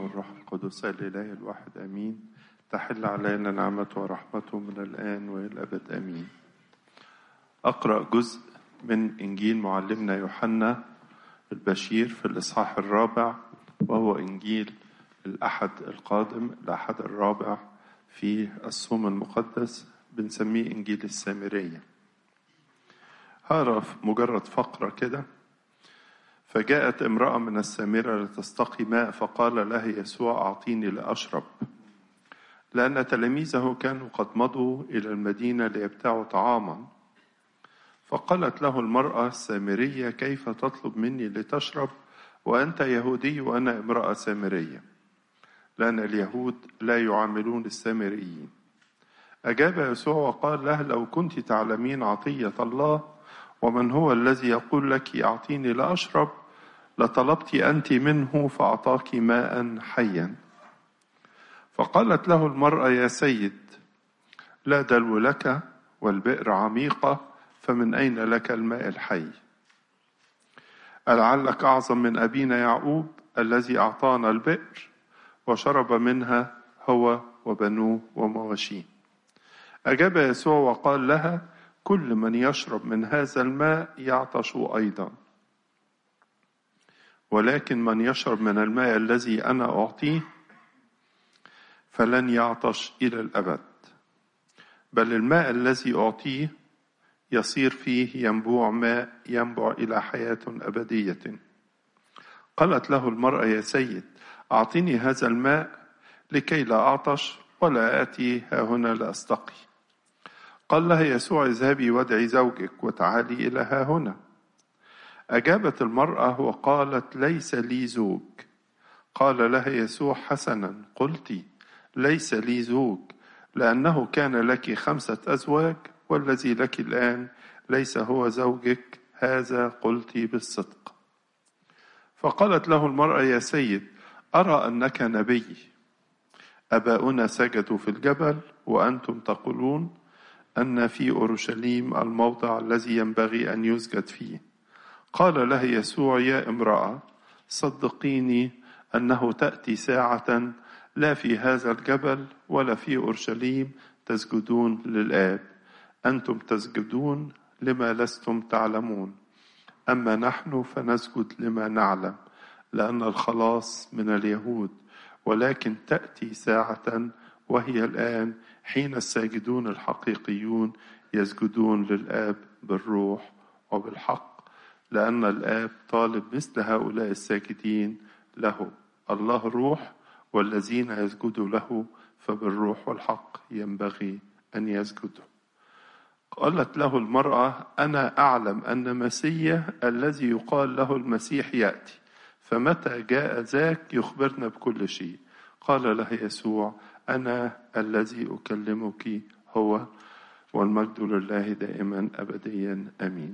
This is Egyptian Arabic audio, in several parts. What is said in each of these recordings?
والروح القدس الإله الواحد آمين تحل علينا نعمته ورحمته من الآن وإلى الأبد آمين أقرأ جزء من إنجيل معلمنا يوحنا البشير في الإصحاح الرابع وهو إنجيل الأحد القادم الأحد الرابع في الصوم المقدس بنسميه إنجيل السامرية هقرا مجرد فقرة كده فجاءت امرأة من السامرة لتستقي ماء فقال لها يسوع أعطيني لأشرب لأن تلاميذه كانوا قد مضوا إلى المدينة ليبتاعوا طعاما فقالت له المرأة السامرية كيف تطلب مني لتشرب وأنت يهودي وأنا امرأة سامرية لأن اليهود لا يعاملون السامريين أجاب يسوع وقال له لو كنت تعلمين عطية الله ومن هو الذي يقول لك أعطيني لأشرب لطلبت أنت منه فأعطاك ماء حيا فقالت له المرأة يا سيد لا دلو لك والبئر عميقة فمن أين لك الماء الحي ألعلك أعظم من أبينا يعقوب الذي أعطانا البئر وشرب منها هو وبنوه ومواشيه أجاب يسوع وقال لها كل من يشرب من هذا الماء يعطش أيضا ولكن من يشرب من الماء الذي أنا أعطيه فلن يعطش إلى الأبد بل الماء الذي أعطيه يصير فيه ينبوع ماء ينبع إلى حياة أبدية قالت له المرأة يا سيد أعطني هذا الماء لكي لا أعطش ولا آتي ها هنا لأستقي قال لها يسوع اذهبي وادعي زوجك وتعالي إلى ها هنا أجابت المرأة وقالت ليس لي زوج قال لها يسوع حسنا قلت ليس لي زوج لأنه كان لك خمسة أزواج والذي لك الآن ليس هو زوجك هذا قلت بالصدق فقالت له المرأة يا سيد أرى أنك نبي أباؤنا سجدوا في الجبل وأنتم تقولون أن في أورشليم الموضع الذي ينبغي أن يسجد فيه قال له يسوع يا امرأة صدقيني أنه تأتي ساعة لا في هذا الجبل ولا في أورشليم تسجدون للآب أنتم تسجدون لما لستم تعلمون أما نحن فنسجد لما نعلم لأن الخلاص من اليهود ولكن تأتي ساعة وهي الآن حين الساجدون الحقيقيون يسجدون للآب بالروح وبالحق لأن الآب طالب مثل هؤلاء الساجدين له الله روح والذين يسجدوا له فبالروح والحق ينبغي أن يسجدوا قالت له المرأة أنا أعلم أن مسيا الذي يقال له المسيح يأتي فمتى جاء ذاك يخبرنا بكل شيء قال له يسوع أنا الذي أكلمك هو والمجد لله دائما أبديا أمين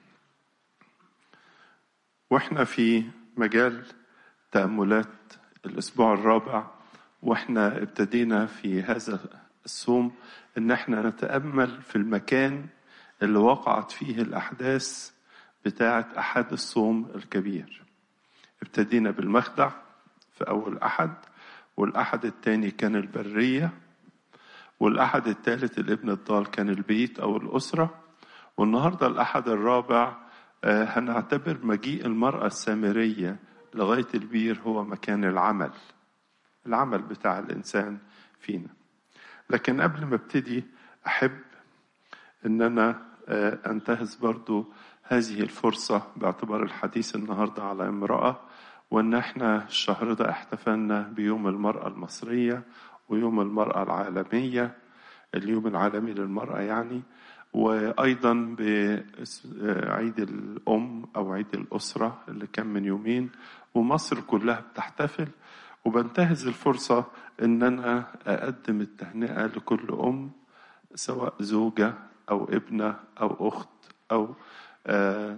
وإحنا في مجال تأملات الأسبوع الرابع وإحنا ابتدينا في هذا الصوم إن إحنا نتأمل في المكان اللي وقعت فيه الأحداث بتاعة أحد الصوم الكبير ابتدينا بالمخدع في أول أحد والأحد الثاني كان البرية والأحد الثالث الابن الضال كان البيت أو الأسرة والنهاردة الأحد الرابع هنعتبر مجيء المرأة السامرية لغاية البير هو مكان العمل العمل بتاع الإنسان فينا لكن قبل ما ابتدي أحب أن أنا أنتهز برضو هذه الفرصة باعتبار الحديث النهاردة على امرأة وان احنا الشهر ده احتفلنا بيوم المرأة المصرية ويوم المرأة العالمية اليوم العالمي للمرأة يعني وأيضا بعيد الأم أو عيد الأسرة اللي كان من يومين ومصر كلها بتحتفل وبنتهز الفرصة إن أنا أقدم التهنئة لكل أم سواء زوجة أو ابنة أو أخت أو آه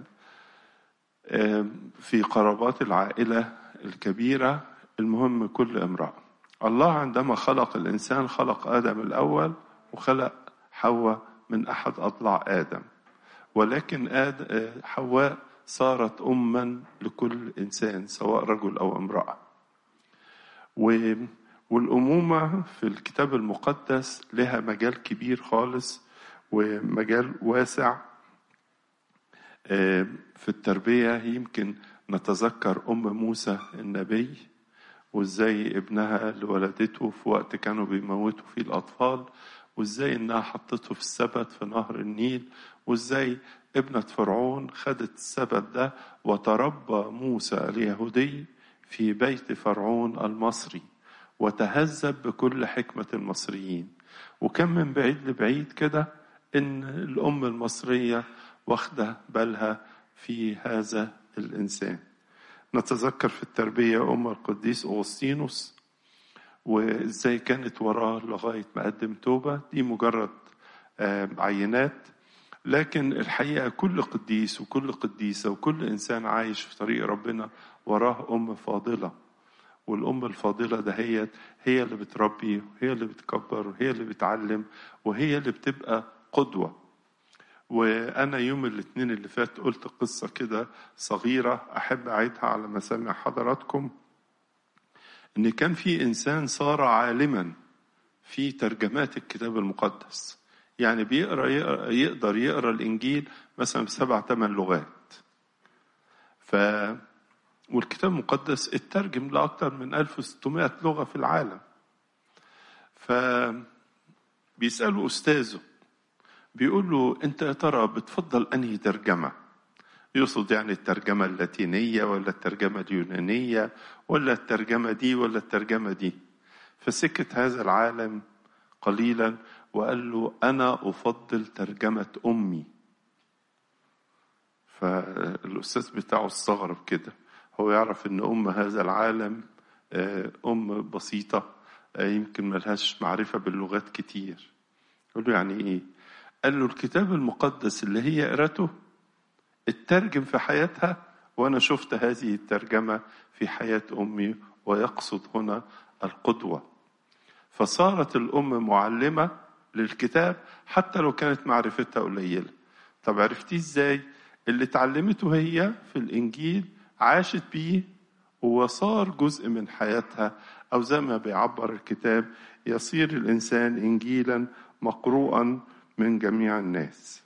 في قرابات العائلة الكبيرة المهم كل امرأة الله عندما خلق الإنسان خلق آدم الأول وخلق حواء من أحد أضلاع آدم ولكن آد حواء صارت أما لكل إنسان سواء رجل أو امرأة و والأمومة في الكتاب المقدس لها مجال كبير خالص ومجال واسع في التربية يمكن نتذكر أم موسى النبي وإزاي ابنها اللي ولدته في وقت كانوا بيموتوا فيه الأطفال وإزاي إنها حطته في السبت في نهر النيل وإزاي ابنة فرعون خدت السبت ده وتربى موسى اليهودي في بيت فرعون المصري وتهذب بكل حكمة المصريين وكان من بعيد لبعيد كده إن الأم المصرية واخدة بالها في هذا الإنسان نتذكر في التربية أم القديس أغسطينوس وإزاي كانت وراه لغاية ما قدم توبة دي مجرد عينات لكن الحقيقة كل قديس وكل قديسة وكل إنسان عايش في طريق ربنا وراه أم فاضلة والأم الفاضلة ده هي هي اللي بتربي وهي اللي بتكبر وهي اللي بتعلم وهي اللي بتبقى قدوة وأنا يوم الاثنين اللي فات قلت قصة كده صغيرة أحب أعيدها على مسامع حضراتكم إن كان في إنسان صار عالما في ترجمات الكتاب المقدس يعني بيقرأ يقرأ يقدر يقرأ الإنجيل مثلا بسبع ثمان لغات ف والكتاب المقدس اترجم لأكثر من 1600 لغة في العالم ف بيسألوا أستاذه بيقول له أنت يا ترى بتفضل أنهي ترجمة يقصد يعني الترجمة اللاتينية ولا الترجمة اليونانية ولا الترجمة دي ولا الترجمة دي فسكت هذا العالم قليلا وقال له أنا أفضل ترجمة أمي فالأستاذ بتاعه استغرب كده هو يعرف ان ام هذا العالم ام بسيطه يمكن ملهاش معرفه باللغات كتير يقول له يعني ايه قال له الكتاب المقدس اللي هي قرته اترجم في حياتها وانا شفت هذه الترجمه في حياه امي ويقصد هنا القدوه فصارت الام معلمه للكتاب حتى لو كانت معرفتها قليله طب عرفتيه ازاي اللي اتعلمته هي في الانجيل عاشت بيه وصار جزء من حياتها او زي ما بيعبر الكتاب يصير الانسان انجيلا مقروءا من جميع الناس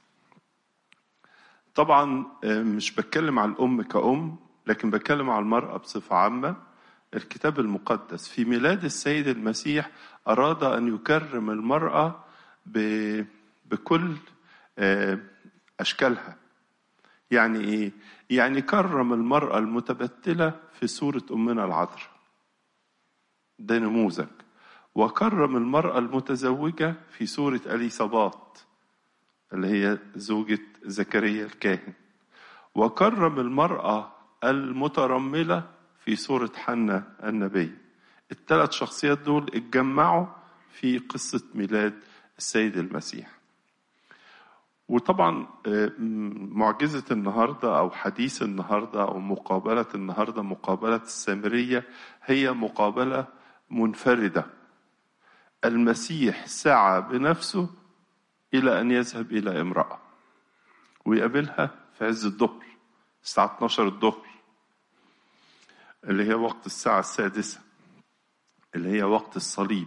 طبعا مش بتكلم على الام كأم لكن بتكلم على المرأة بصفة عامة الكتاب المقدس في ميلاد السيد المسيح أراد أن يكرم المرأة بكل أشكالها يعني إيه؟ يعني كرم المرأة المتبتلة في سورة أمنا العذراء ده نموذج وكرم المرأة المتزوجة في سورة أليصابات اللي هي زوجة زكريا الكاهن وكرم المرأة المترملة في سورة حنا النبي الثلاث شخصيات دول اتجمعوا في قصة ميلاد السيد المسيح وطبعا معجزة النهاردة أو حديث النهاردة أو مقابلة النهاردة مقابلة السامرية هي مقابلة منفردة المسيح سعى بنفسه إلى أن يذهب إلى امرأة ويقابلها في عز الظهر الساعة 12 الظهر اللي هي وقت الساعة السادسة اللي هي وقت الصليب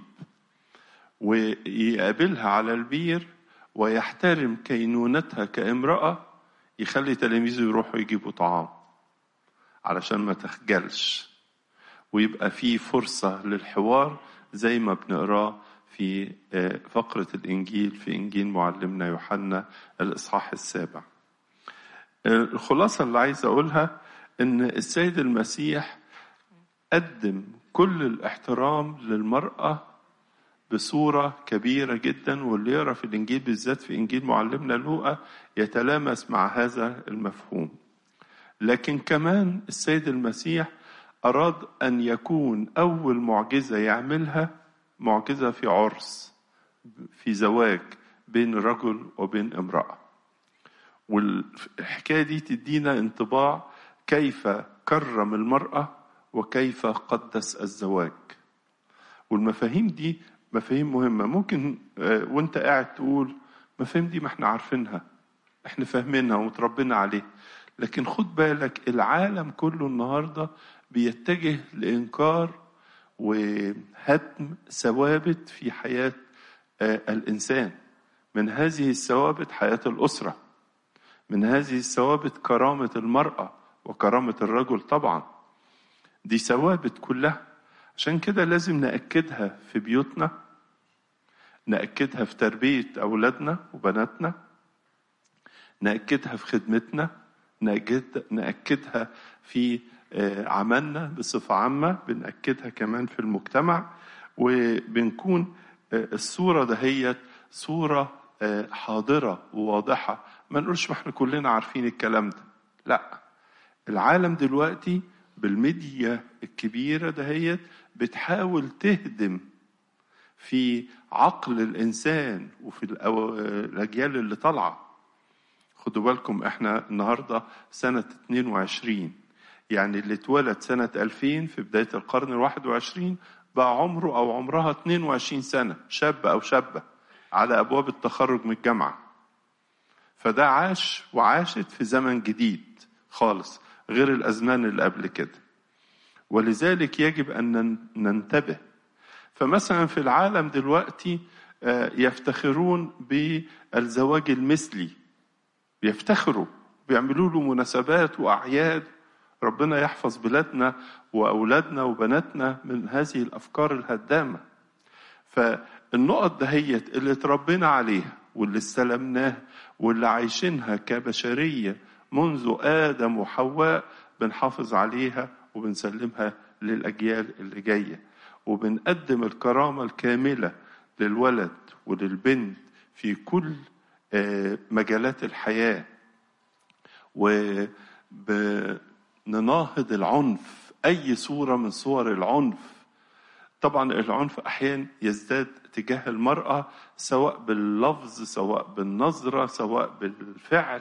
ويقابلها على البير ويحترم كينونتها كامرأة يخلي تلاميذه يروحوا يجيبوا طعام علشان ما تخجلش ويبقى في فرصة للحوار زي ما بنقراه في فقرة الإنجيل في إنجيل معلمنا يوحنا الإصحاح السابع الخلاصة اللي عايز أقولها إن السيد المسيح قدم كل الاحترام للمرأة بصورة كبيرة جدا واللي يقرأ في الإنجيل بالذات في إنجيل معلمنا لوقا يتلامس مع هذا المفهوم لكن كمان السيد المسيح أراد أن يكون أول معجزة يعملها معجزة في عرس في زواج بين رجل وبين امرأة والحكاية دي تدينا انطباع كيف كرم المرأة وكيف قدس الزواج والمفاهيم دي مفاهيم مهمة ممكن وانت قاعد تقول مفاهيم دي ما احنا عارفينها احنا فاهمينها ومتربينا عليها لكن خد بالك العالم كله النهاردة بيتجه لإنكار وهدم ثوابت في حياة الإنسان من هذه الثوابت حياة الأسرة من هذه الثوابت كرامة المرأة وكرامة الرجل طبعا دي ثوابت كلها عشان كده لازم نأكدها في بيوتنا نأكدها في تربية أولادنا وبناتنا نأكدها في خدمتنا نأكد نأكدها في عملنا بصفة عامة بنأكدها كمان في المجتمع وبنكون الصورة دهيت صورة حاضرة وواضحة ما نقولش ما احنا كلنا عارفين الكلام ده لا العالم دلوقتي بالميديا الكبيرة دهيت بتحاول تهدم في عقل الإنسان وفي الأجيال اللي طالعة خدوا بالكم احنا النهاردة سنة 22 يعني اللي اتولد سنة 2000 في بداية القرن الواحد وعشرين بقى عمره أو عمرها 22 سنة شاب أو شابة على أبواب التخرج من الجامعة فده عاش وعاشت في زمن جديد خالص غير الأزمان اللي قبل كده ولذلك يجب أن ننتبه فمثلا في العالم دلوقتي يفتخرون بالزواج المثلي بيفتخروا بيعملوا له مناسبات وأعياد ربنا يحفظ بلادنا وأولادنا وبناتنا من هذه الأفكار الهدامة فالنقط دهيت اللي اتربينا عليها واللي استلمناها واللي عايشينها كبشرية منذ آدم وحواء بنحافظ عليها وبنسلمها للأجيال اللي جاية وبنقدم الكرامة الكاملة للولد وللبنت في كل مجالات الحياة وبنناهض العنف أي صورة من صور العنف طبعا العنف أحيانا يزداد تجاه المرأة سواء باللفظ سواء بالنظرة سواء بالفعل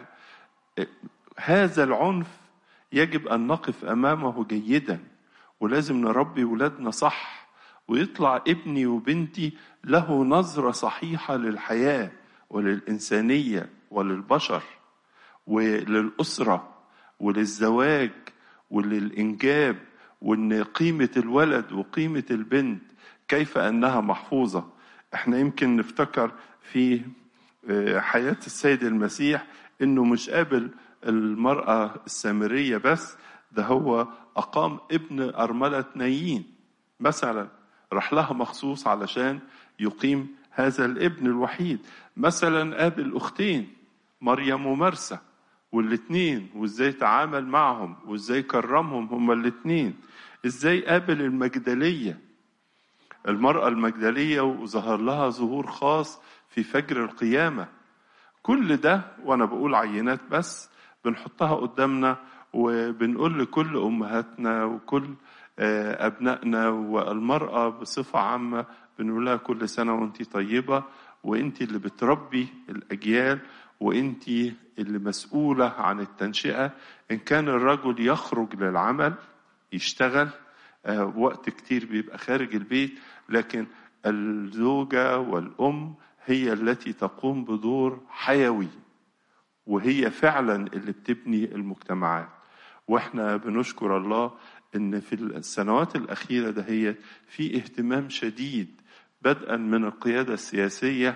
هذا العنف يجب أن نقف أمامه جيدا ولازم نربي ولادنا صح ويطلع ابني وبنتي له نظرة صحيحة للحياة وللإنسانية وللبشر وللأسرة وللزواج وللإنجاب وإن قيمة الولد وقيمة البنت كيف أنها محفوظة احنا يمكن نفتكر في حياة السيد المسيح انه مش قابل المرأة السامرية بس ده هو أقام ابن أرملة نايين مثلا راح لها مخصوص علشان يقيم هذا الابن الوحيد مثلا قابل أختين مريم ومرسى والاتنين وازاي تعامل معهم وازاي كرمهم هما الاتنين ازاي قابل المجدلية المرأة المجدلية وظهر لها ظهور خاص في فجر القيامة كل ده وانا بقول عينات بس بنحطها قدامنا وبنقول لكل امهاتنا وكل ابنائنا والمراه بصفه عامه بنقول لها كل سنه وانت طيبه وانت اللي بتربي الاجيال وانت اللي مسؤوله عن التنشئه ان كان الرجل يخرج للعمل يشتغل وقت كتير بيبقى خارج البيت لكن الزوجه والام هي التي تقوم بدور حيوي وهي فعلا اللي بتبني المجتمعات واحنا بنشكر الله ان في السنوات الاخيره دهيت في اهتمام شديد بدءا من القياده السياسيه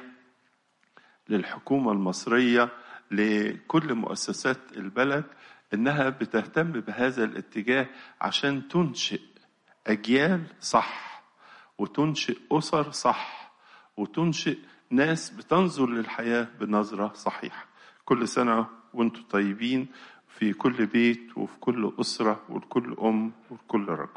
للحكومه المصريه لكل مؤسسات البلد انها بتهتم بهذا الاتجاه عشان تنشئ اجيال صح وتنشئ اسر صح وتنشئ ناس بتنظر للحياه بنظره صحيحه كل سنه وانتم طيبين في كل بيت وفي كل أسرة ولكل أم ولكل رجل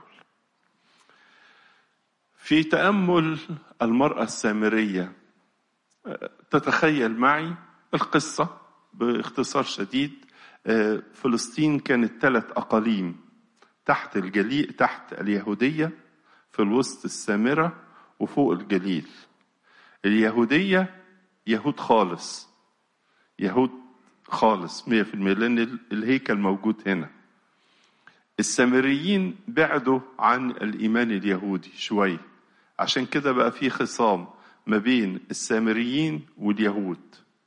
في تأمل المرأة السامرية تتخيل معي القصة باختصار شديد فلسطين كانت ثلاث أقاليم تحت الجليل تحت اليهودية في الوسط السامرة وفوق الجليل اليهودية يهود خالص يهود خالص مية في المية لأن الهيكل موجود هنا السامريين بعدوا عن الإيمان اليهودي شوية عشان كده بقى في خصام ما بين السامريين واليهود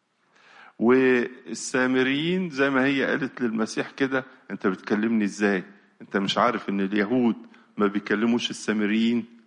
والسامريين زي ما هي قالت للمسيح كده انت بتكلمني ازاي انت مش عارف ان اليهود ما بيكلموش السامريين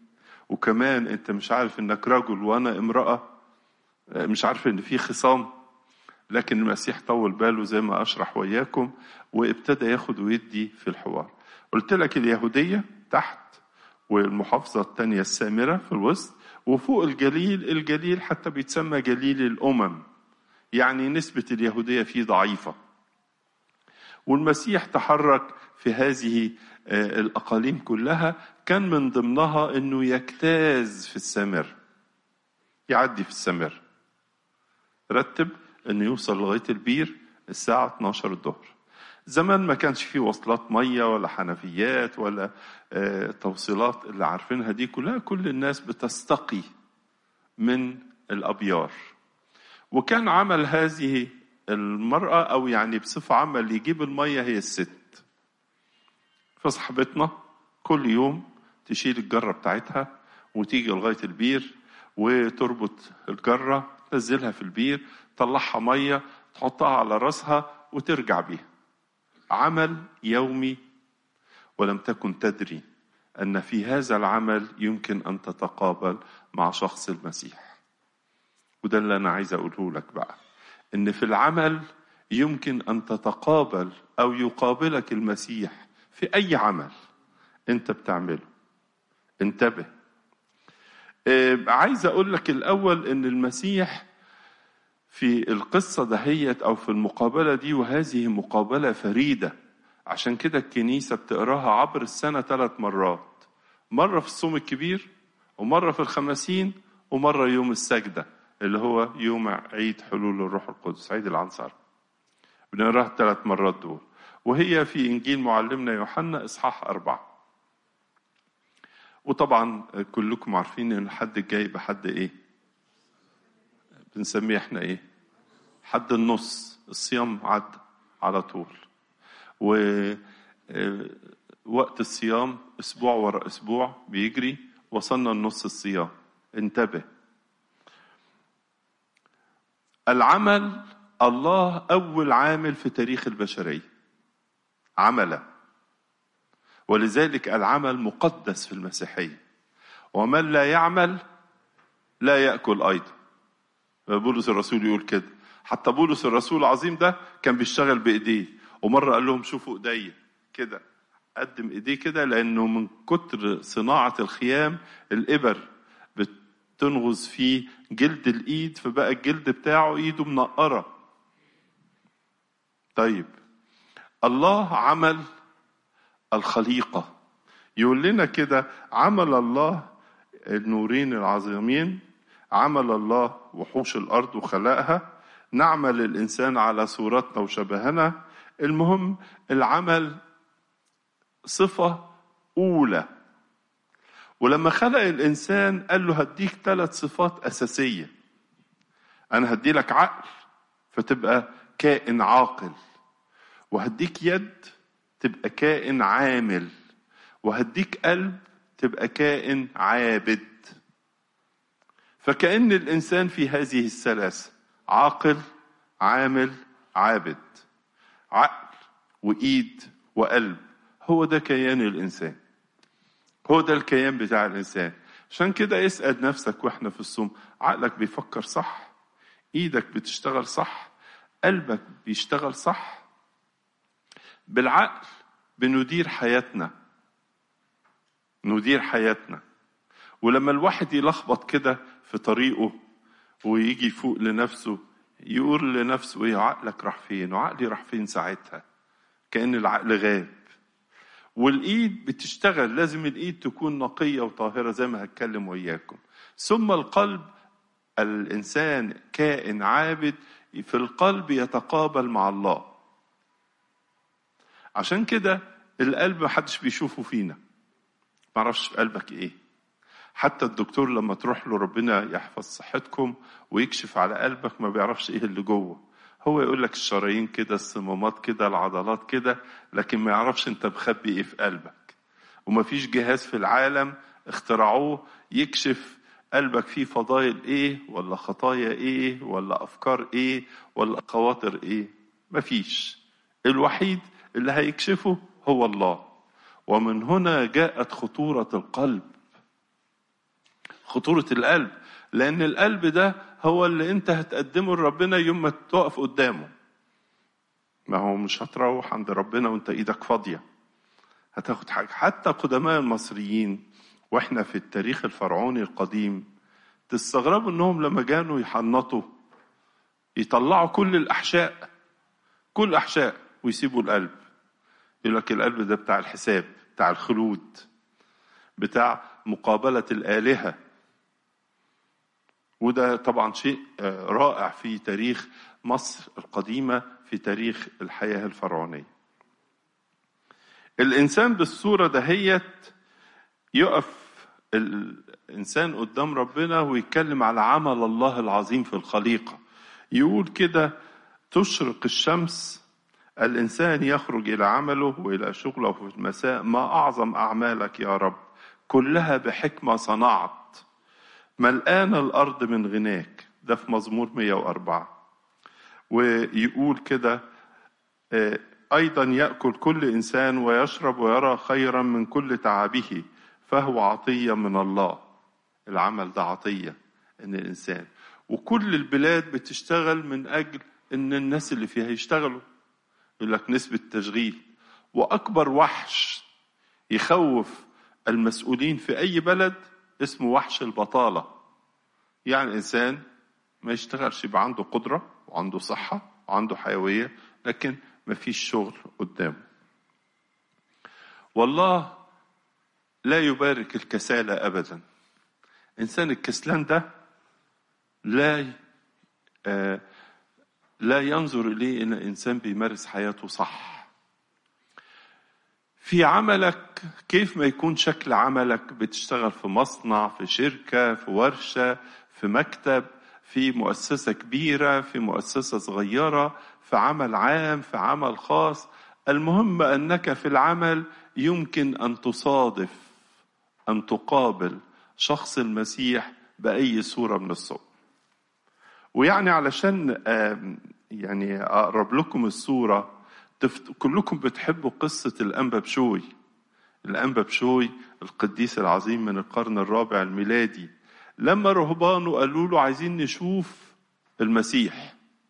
وكمان انت مش عارف انك رجل وانا امرأة مش عارف ان في خصام لكن المسيح طول باله زي ما اشرح وياكم وابتدى ياخد ويدي في الحوار قلت لك اليهودية تحت والمحافظة الثانية السامرة في الوسط وفوق الجليل الجليل حتى بيتسمى جليل الأمم يعني نسبة اليهودية فيه ضعيفة والمسيح تحرك في هذه الأقاليم كلها كان من ضمنها أنه يجتاز في السامر يعدي في السامر رتب أنه يوصل لغاية البير الساعة 12 الظهر زمان ما كانش فيه وصلات مية ولا حنفيات ولا توصيلات اللي عارفينها دي كلها كل الناس بتستقي من الأبيار وكان عمل هذه المرأة أو يعني بصفة عامة اللي يجيب المية هي الست فصاحبتنا كل يوم تشيل الجرة بتاعتها وتيجي لغاية البير وتربط الجرة تنزلها في البير تطلعها مية تحطها على راسها وترجع بيها عمل يومي ولم تكن تدري ان في هذا العمل يمكن ان تتقابل مع شخص المسيح وده اللي انا عايز اقوله لك بقى ان في العمل يمكن ان تتقابل او يقابلك المسيح في اي عمل انت بتعمله انتبه آه عايز اقول لك الاول ان المسيح في القصة دهيت أو في المقابلة دي وهذه مقابلة فريدة عشان كده الكنيسة بتقراها عبر السنة ثلاث مرات مرة في الصوم الكبير ومرة في الخمسين ومرة يوم السجدة اللي هو يوم عيد حلول الروح القدس عيد العنصر بنقراها الثلاث مرات دول وهي في إنجيل معلمنا يوحنا إصحاح أربعة وطبعا كلكم عارفين إن الحد الجاي بحد إيه بنسميه احنا ايه حد النص الصيام عدى على طول و وقت الصيام اسبوع ورا اسبوع بيجري وصلنا لنص الصيام انتبه العمل الله اول عامل في تاريخ البشريه عمل ولذلك العمل مقدس في المسيحيه ومن لا يعمل لا ياكل ايضا بولس الرسول يقول كده حتى بولس الرسول العظيم ده كان بيشتغل بايديه ومره قال لهم شوفوا ايديا كده قدم ايديه كده لانه من كتر صناعه الخيام الابر بتنغز فيه جلد الايد فبقى الجلد بتاعه ايده منقره طيب الله عمل الخليقه يقول لنا كده عمل الله النورين العظيمين عمل الله وحوش الارض وخلقها نعمل الانسان على صورتنا وشبهنا المهم العمل صفه اولى ولما خلق الانسان قال له هديك ثلاث صفات اساسيه انا هدي لك عقل فتبقى كائن عاقل وهديك يد تبقى كائن عامل وهديك قلب تبقى كائن عابد فكأن الإنسان في هذه الثلاثة عاقل عامل عابد عقل وإيد وقلب هو ده كيان الإنسان هو ده الكيان بتاع الإنسان عشان كده اسأل نفسك وإحنا في الصوم عقلك بيفكر صح إيدك بتشتغل صح قلبك بيشتغل صح بالعقل بندير حياتنا ندير حياتنا ولما الواحد يلخبط كده في طريقه ويجي يفوق لنفسه يقول لنفسه ايه عقلك راح فين وعقلي راح فين ساعتها كأن العقل غاب والايد بتشتغل لازم الايد تكون نقية وطاهرة زي ما هتكلم وياكم ثم القلب الانسان كائن عابد في القلب يتقابل مع الله عشان كده القلب محدش بيشوفه فينا معرفش في قلبك ايه حتى الدكتور لما تروح له ربنا يحفظ صحتكم ويكشف على قلبك ما بيعرفش ايه اللي جوه هو يقول لك الشرايين كده الصمامات كده العضلات كده لكن ما يعرفش انت مخبي ايه في قلبك وما فيش جهاز في العالم اخترعوه يكشف قلبك فيه فضايل ايه ولا خطايا ايه ولا افكار ايه ولا خواطر ايه مفيش الوحيد اللي هيكشفه هو الله ومن هنا جاءت خطورة القلب خطورة القلب لأن القلب ده هو اللي أنت هتقدمه لربنا يوم ما تقف قدامه ما هو مش هتروح عند ربنا وأنت إيدك فاضية هتاخد حاجة حتى قدماء المصريين وإحنا في التاريخ الفرعوني القديم تستغربوا إنهم لما كانوا يحنطوا يطلعوا كل الأحشاء كل الأحشاء ويسيبوا القلب يقول لك القلب ده بتاع الحساب بتاع الخلود بتاع مقابلة الآلهة وده طبعا شيء رائع في تاريخ مصر القديمة في تاريخ الحياة الفرعونية الإنسان بالصورة دهيت يقف الإنسان قدام ربنا ويتكلم على عمل الله العظيم في الخليقة يقول كده تشرق الشمس الإنسان يخرج إلى عمله وإلى شغله في المساء ما أعظم أعمالك يا رب كلها بحكمة صنعت ملآن الأرض من غناك ده في مزمور 104 ويقول كده أيضا يأكل كل إنسان ويشرب ويرى خيرا من كل تعبه فهو عطية من الله العمل ده عطية إن الإنسان وكل البلاد بتشتغل من أجل إن الناس اللي فيها يشتغلوا يقول لك نسبة تشغيل وأكبر وحش يخوف المسؤولين في أي بلد اسمه وحش البطالة يعني إنسان ما يشتغلش يبقى عنده قدرة وعنده صحة وعنده حيوية لكن ما فيش شغل قدامه والله لا يبارك الكسالى أبدا إنسان الكسلان ده لا آه لا ينظر إليه إن إنسان بيمارس حياته صح في عملك كيف ما يكون شكل عملك بتشتغل في مصنع في شركة في ورشة في مكتب في مؤسسة كبيرة في مؤسسة صغيرة في عمل عام في عمل خاص المهم أنك في العمل يمكن أن تصادف أن تقابل شخص المسيح بأي صورة من الصور ويعني علشان يعني أقرب لكم الصورة كلكم بتحبوا قصة الأنبا بشوي الأنبا بشوي القديس العظيم من القرن الرابع الميلادي لما رهبانه قالوا له عايزين نشوف المسيح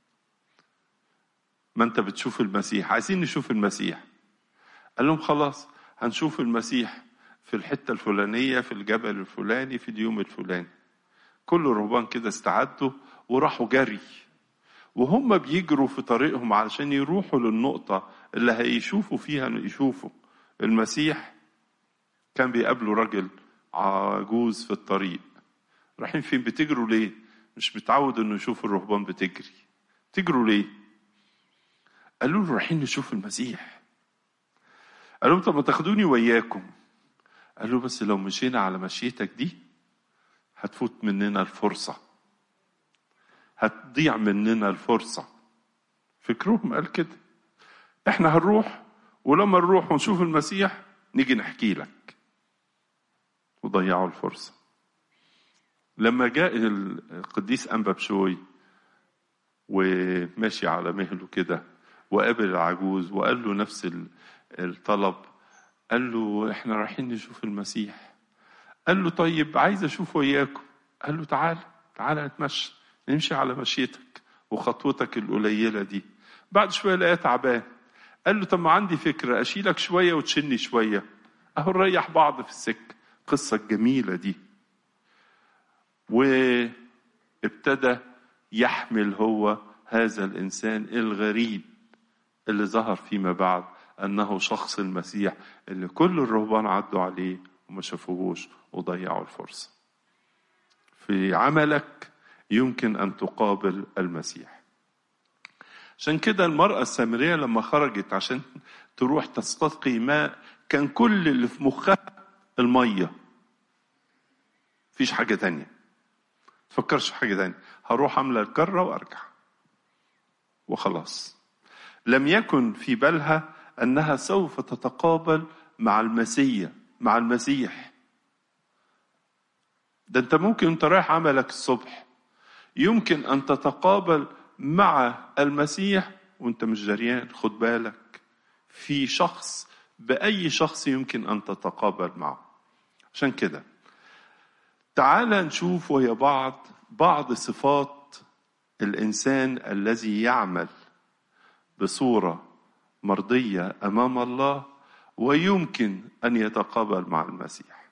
ما انت بتشوف المسيح عايزين نشوف المسيح قال لهم خلاص هنشوف المسيح في الحتة الفلانية في الجبل الفلاني في اليوم الفلاني كل الرهبان كده استعدوا وراحوا جري وهم بيجروا في طريقهم علشان يروحوا للنقطة اللي هيشوفوا فيها يشوفوا المسيح كان بيقابلوا راجل عجوز في الطريق رايحين فين بتجروا ليه مش متعود انه يشوف الرهبان بتجري تجروا ليه قالوا له رايحين نشوف المسيح قال لهم طب ما تاخدوني وياكم قال له بس لو مشينا على مشيتك دي هتفوت مننا الفرصة هتضيع مننا الفرصة فكرهم قال كده احنا هنروح ولما نروح ونشوف المسيح نيجي نحكي لك وضيعوا الفرصة لما جاء القديس أنبا بشوي وماشي على مهله كده وقابل العجوز وقال له نفس الطلب قال له احنا رايحين نشوف المسيح قال له طيب عايز اشوف وياكم قال له تعال تعال نتمشى نمشي على مشيتك وخطوتك القليله دي بعد شويه لقاه تعبان قال له طب ما عندي فكره اشيلك شويه وتشيلني شويه اهو نريح بعض في السكه القصه الجميله دي وابتدى يحمل هو هذا الانسان الغريب اللي ظهر فيما بعد انه شخص المسيح اللي كل الرهبان عدوا عليه وما شافوهوش وضيعوا الفرصه. في عملك يمكن ان تقابل المسيح. عشان كده المرأة السامرية لما خرجت عشان تروح تستسقي ماء كان كل اللي في مخها المية. مفيش حاجة تانية. تفكرش في حاجة تانية. هروح أملى الجرة وأرجع. وخلاص. لم يكن في بالها انها سوف تتقابل مع المسيح مع المسيح ده انت ممكن انت رايح عملك الصبح يمكن ان تتقابل مع المسيح وانت مش جريان خد بالك في شخص باي شخص يمكن ان تتقابل معه عشان كده تعال نشوف ويا بعض بعض صفات الانسان الذي يعمل بصوره مرضيه امام الله ويمكن ان يتقابل مع المسيح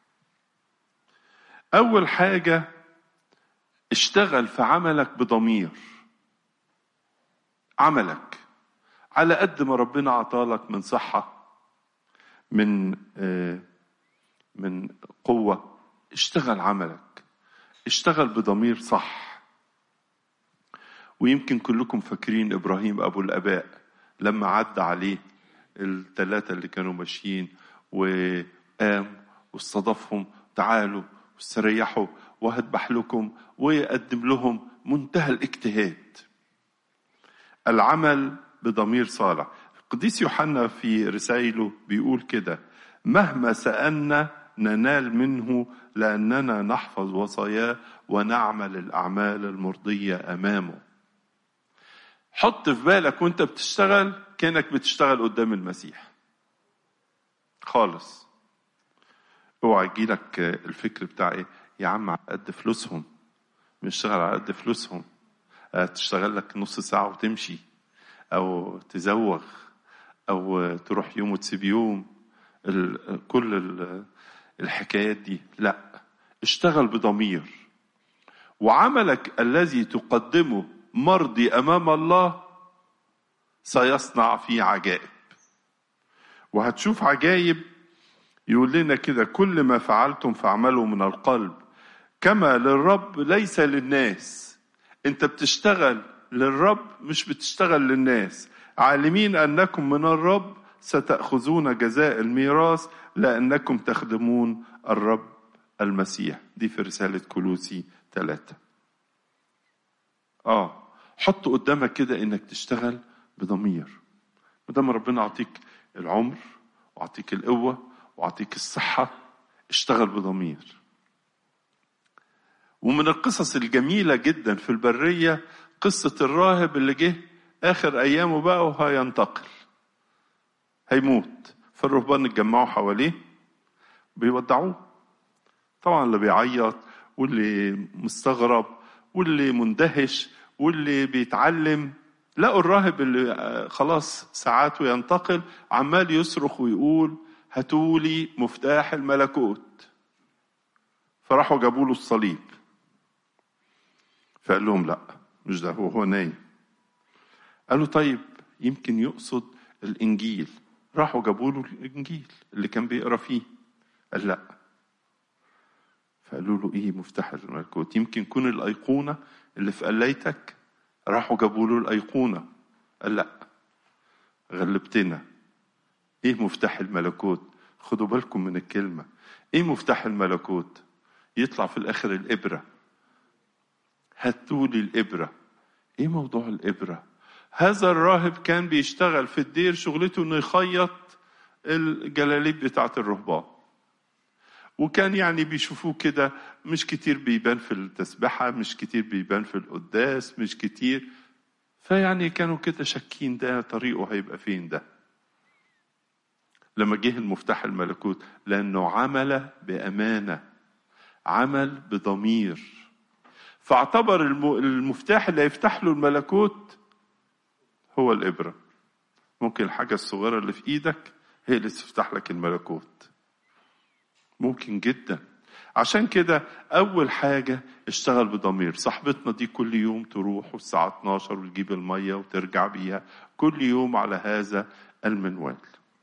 اول حاجه اشتغل في عملك بضمير عملك على قد ما ربنا عطالك من صحه من آه، من قوه اشتغل عملك اشتغل بضمير صح ويمكن كلكم فاكرين ابراهيم ابو الاباء لما عدى عليه الثلاثه اللي كانوا ماشيين وقام واستضافهم تعالوا واستريحوا وهذبح لكم ويقدم لهم منتهى الاجتهاد العمل بضمير صالح القديس يوحنا في رسائله بيقول كده مهما سألنا ننال منه لأننا نحفظ وصاياه ونعمل الأعمال المرضية أمامه حط في بالك وانت بتشتغل كأنك بتشتغل قدام المسيح خالص اوعى يجيلك الفكر بتاع ايه يا عم على قد فلوسهم بنشتغل على قد فلوسهم تشتغل لك نص ساعة وتمشي أو تزوغ أو تروح يوم وتسيب يوم ال- كل ال- الحكايات دي لا اشتغل بضمير وعملك الذي تقدمه مرضي أمام الله سيصنع فيه عجائب وهتشوف عجائب يقول لنا كده كل ما فعلتم فاعملوا من القلب كما للرب ليس للناس انت بتشتغل للرب مش بتشتغل للناس عالمين انكم من الرب ستاخذون جزاء الميراث لانكم تخدمون الرب المسيح دي في رساله كلوسي ثلاثة اه حط قدامك كده انك تشتغل بضمير ما دام ربنا عطيك العمر وعطيك القوه وعطيك الصحه اشتغل بضمير ومن القصص الجميلة جدا في البرية قصة الراهب اللي جه آخر أيامه بقى وهينتقل هيموت فالرهبان اتجمعوا حواليه بيودعوه طبعا اللي بيعيط واللي مستغرب واللي مندهش واللي بيتعلم لقوا الراهب اللي آه، خلاص ساعاته ينتقل عمال يصرخ ويقول هاتولي مفتاح الملكوت فراحوا جابوا له الصليب فقال لهم لا مش ده هو هو نايم قالوا طيب يمكن يقصد الانجيل راحوا جابوا له الانجيل اللي كان بيقرا فيه قال لا فقالوا له ايه مفتاح الملكوت يمكن يكون الايقونه اللي في قليتك راحوا جابوا له الايقونه قال لا غلبتنا ايه مفتاح الملكوت خدوا بالكم من الكلمه ايه مفتاح الملكوت يطلع في الاخر الابره هاتوا لي الإبرة إيه موضوع الإبرة هذا الراهب كان بيشتغل في الدير شغلته إنه يخيط الجلاليب بتاعة الرهبان وكان يعني بيشوفوه كده مش كتير بيبان في التسبحة مش كتير بيبان في القداس مش كتير فيعني كانوا كده شاكين ده طريقه هيبقى فين ده لما جه المفتاح الملكوت لأنه عمل بأمانة عمل بضمير فاعتبر الم- المفتاح اللي هيفتح له الملكوت هو الإبرة ممكن الحاجة الصغيرة اللي في إيدك هي اللي تفتح لك الملكوت ممكن جدا عشان كده أول حاجة اشتغل بضمير صاحبتنا دي كل يوم تروح والساعة 12 وتجيب المية وترجع بيها كل يوم على هذا المنوال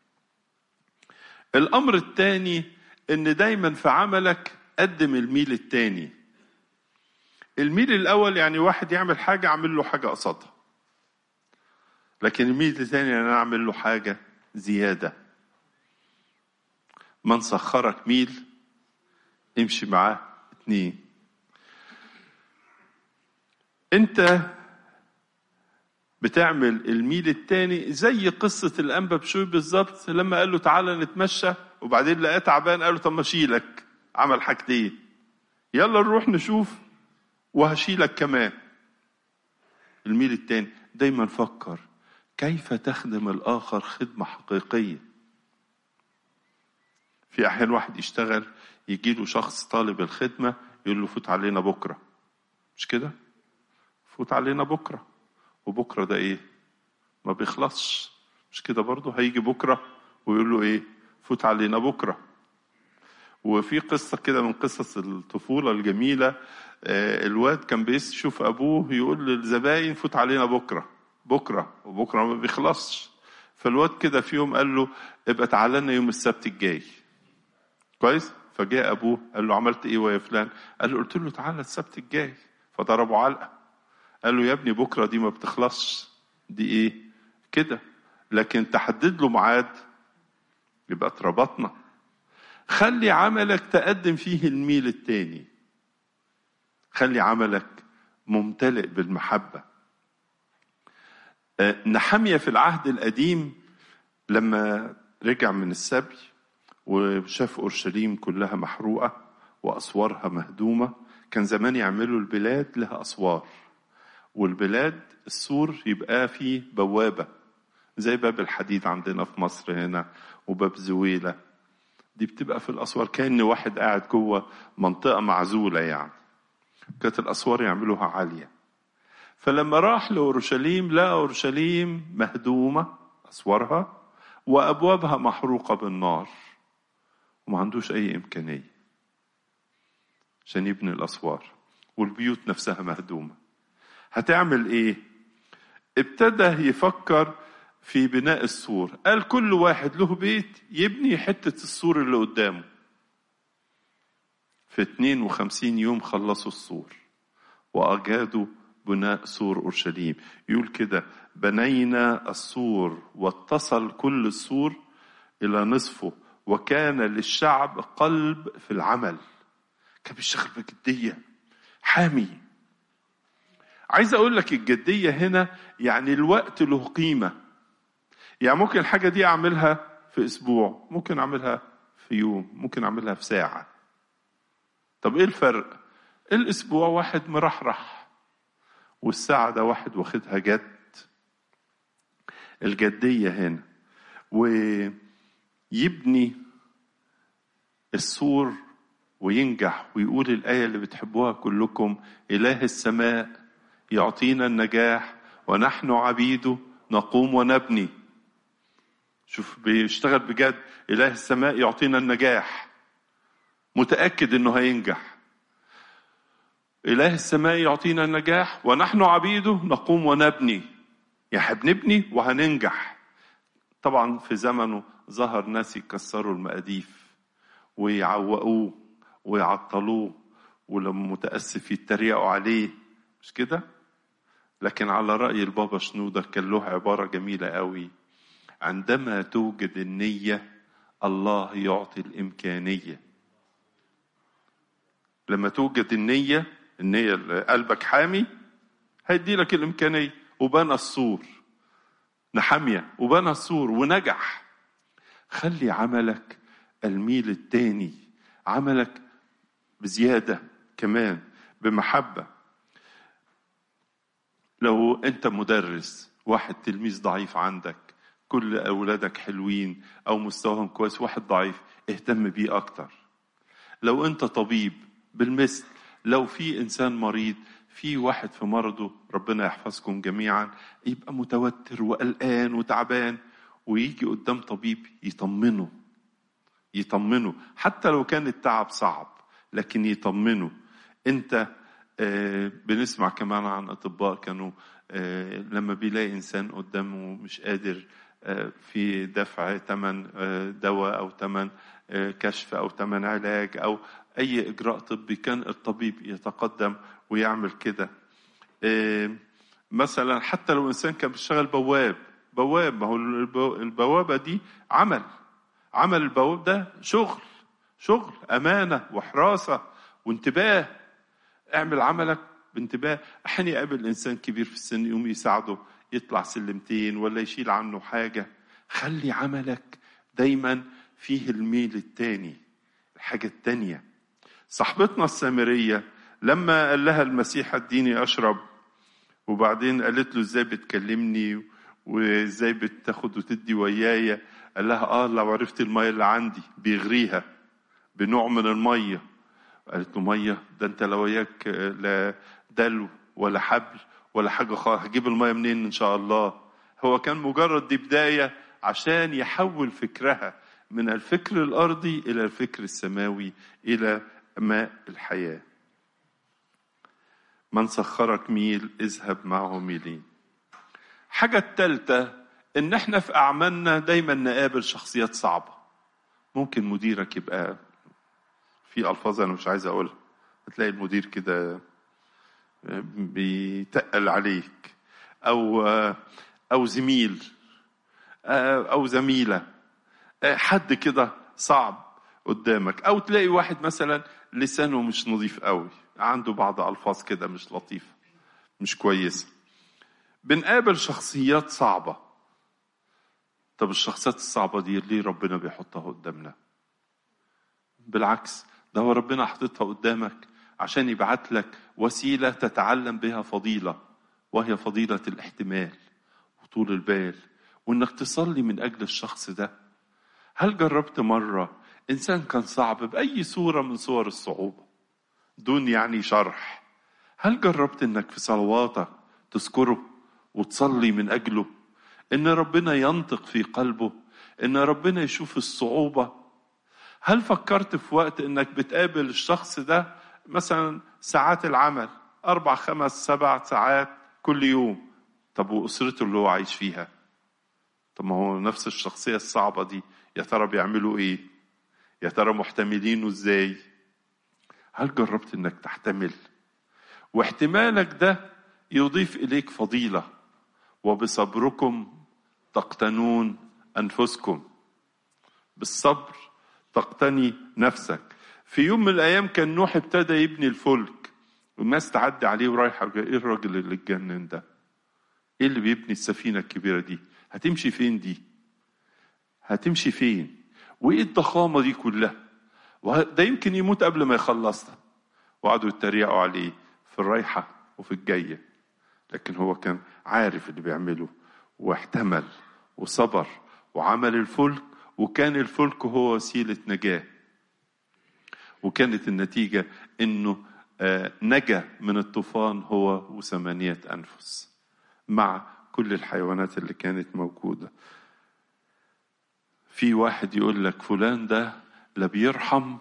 الأمر الثاني إن دايما في عملك قدم الميل الثاني الميل الأول يعني واحد يعمل حاجة أعمل له حاجة قصادها لكن الميل الثاني أنا أعمل له حاجة زيادة من سخرك ميل امشي معاه اتنين انت بتعمل الميل التاني زي قصة الأنبا بشوي بالظبط لما قال له تعالى نتمشى وبعدين لقاه تعبان قال له طب ما اشيلك عمل حاجتين يلا نروح نشوف وهشيلك كمان الميل التاني دايما فكر كيف تخدم الآخر خدمة حقيقية في أحيان واحد يشتغل يجي له شخص طالب الخدمة يقول له فوت علينا بكرة مش كده فوت علينا بكرة وبكرة ده ايه ما بيخلصش مش كده برضه هيجي بكرة ويقول له ايه فوت علينا بكرة وفي قصة كده من قصص الطفولة الجميلة آه، الواد كان بيشوف أبوه يقول للزباين فوت علينا بكرة بكرة وبكرة ما بيخلصش فالواد كده في يوم قال له ابقى تعالى لنا يوم السبت الجاي كويس فجاء أبوه قال له عملت إيه ويا فلان قال له قلت له تعالى السبت الجاي فضربه علقة قال له يا ابني بكرة دي ما بتخلصش دي إيه كده لكن تحدد له ميعاد يبقى اتربطنا خلي عملك تقدم فيه الميل التاني خلي عملك ممتلئ بالمحبة آه، نحمية في العهد القديم لما رجع من السبي وشاف أورشليم كلها محروقة وأسوارها مهدومة كان زمان يعملوا البلاد لها أسوار والبلاد السور يبقى فيه بوابة زي باب الحديد عندنا في مصر هنا وباب زويلة دي بتبقى في الأسوار كأن واحد قاعد جوه منطقة معزولة يعني كانت الأسوار يعملوها عالية فلما راح لأورشليم لقى أورشليم مهدومة أسوارها وأبوابها محروقة بالنار وما عندوش أي إمكانية عشان يبني الأسوار والبيوت نفسها مهدومة هتعمل إيه؟ ابتدى يفكر في بناء السور قال كل واحد له بيت يبني حتة السور اللي قدامه في 52 يوم خلصوا السور وأجادوا بناء سور أورشليم يقول كده بنينا السور واتصل كل السور إلى نصفه وكان للشعب قلب في العمل كان بيشتغل بجدية حامي عايز أقول لك الجدية هنا يعني الوقت له قيمة يعني ممكن الحاجة دي أعملها في أسبوع ممكن أعملها في يوم ممكن أعملها في ساعة طب إيه الفرق الأسبوع واحد مرحرح والساعة ده واحد واخدها جد الجدية هنا ويبني السور وينجح ويقول الآية اللي بتحبوها كلكم إله السماء يعطينا النجاح ونحن عبيده نقوم ونبني شوف بيشتغل بجد إله السماء يعطينا النجاح متأكد إنه هينجح إله السماء يعطينا النجاح ونحن عبيده نقوم ونبني يعني بنبني وهننجح طبعا في زمنه ظهر ناس يكسروا المقاديف ويعوقوه ويعطلوه ولما متأسف يتريقوا عليه مش كده لكن على رأي البابا شنودة كان له عبارة جميلة قوي عندما توجد النية الله يعطي الإمكانية لما توجد النية النية اللي قلبك حامي هيدي لك الإمكانية وبنى السور نحمية وبنى السور ونجح خلي عملك الميل التاني عملك بزيادة كمان بمحبة لو أنت مدرس واحد تلميذ ضعيف عندك كل أولادك حلوين أو مستواهم كويس واحد ضعيف اهتم بيه أكتر لو أنت طبيب بالمثل لو في إنسان مريض في واحد في مرضه ربنا يحفظكم جميعا يبقى متوتر وقلقان وتعبان ويجي قدام طبيب يطمنه يطمنه حتى لو كان التعب صعب لكن يطمنه انت آه بنسمع كمان عن اطباء كانوا آه لما بيلاقي انسان قدامه مش قادر آه في دفع ثمن دواء او ثمن كشف او ثمن علاج او اي اجراء طبي كان الطبيب يتقدم ويعمل كده مثلا حتى لو انسان كان بيشتغل بواب بواب ما هو البوابه دي عمل عمل البواب ده شغل شغل امانه وحراسه وانتباه اعمل عملك بانتباه احيانا يقابل انسان كبير في السن يقوم يساعده يطلع سلمتين ولا يشيل عنه حاجه خلي عملك دايما فيه الميل التاني الحاجه التانيه صاحبتنا السامريه لما قال لها المسيح اديني اشرب وبعدين قالت له ازاي بتكلمني وازاي بتاخد وتدي ويايا قال لها اه لو عرفت الميه اللي عندي بيغريها بنوع من الميه قالت له ميه ده انت لو وياك لا دلو ولا حبل ولا حاجه خالص هجيب الميه منين ان شاء الله هو كان مجرد دي بدايه عشان يحول فكرها من الفكر الارضي الى الفكر السماوي الى ماء الحياه من سخرك ميل اذهب معه ميلين حاجة التالتة ان احنا في اعمالنا دايما نقابل شخصيات صعبة ممكن مديرك يبقى في الفاظ انا مش عايز اقولها هتلاقي المدير كده بيتقل عليك او او زميل او زميله حد كده صعب قدامك او تلاقي واحد مثلا لسانه مش نظيف قوي عنده بعض الفاظ كده مش لطيفه مش كويسه بنقابل شخصيات صعبه طب الشخصيات الصعبه دي ليه ربنا بيحطها قدامنا بالعكس ده هو ربنا حاططها قدامك عشان يبعت لك وسيله تتعلم بها فضيله وهي فضيله الاحتمال وطول البال وانك تصلي من اجل الشخص ده هل جربت مره انسان كان صعب باي صوره من صور الصعوبه دون يعني شرح هل جربت انك في صلواتك تذكره وتصلي من اجله ان ربنا ينطق في قلبه ان ربنا يشوف الصعوبه هل فكرت في وقت انك بتقابل الشخص ده مثلا ساعات العمل اربع خمس سبع ساعات كل يوم طب واسرته اللي هو عايش فيها طب ما هو نفس الشخصيه الصعبه دي يا ترى بيعملوا ايه يا ترى محتملينه ازاي هل جربت انك تحتمل واحتمالك ده يضيف اليك فضيله وبصبركم تقتنون انفسكم بالصبر تقتني نفسك في يوم من الايام كان نوح ابتدى يبني الفلك والناس تعدي عليه ورايحه ايه الراجل اللي اتجنن ده ايه اللي بيبني السفينه الكبيره دي هتمشي فين دي هتمشي فين وايه الضخامه دي كلها ده يمكن يموت قبل ما يخلصها وقعدوا يتريقوا عليه في الرايحه وفي الجايه لكن هو كان عارف اللي بيعمله واحتمل وصبر وعمل الفلك وكان الفلك هو وسيله نجاه وكانت النتيجه انه نجا من الطوفان هو وثمانيه انفس مع كل الحيوانات اللي كانت موجوده في واحد يقول لك فلان ده لا بيرحم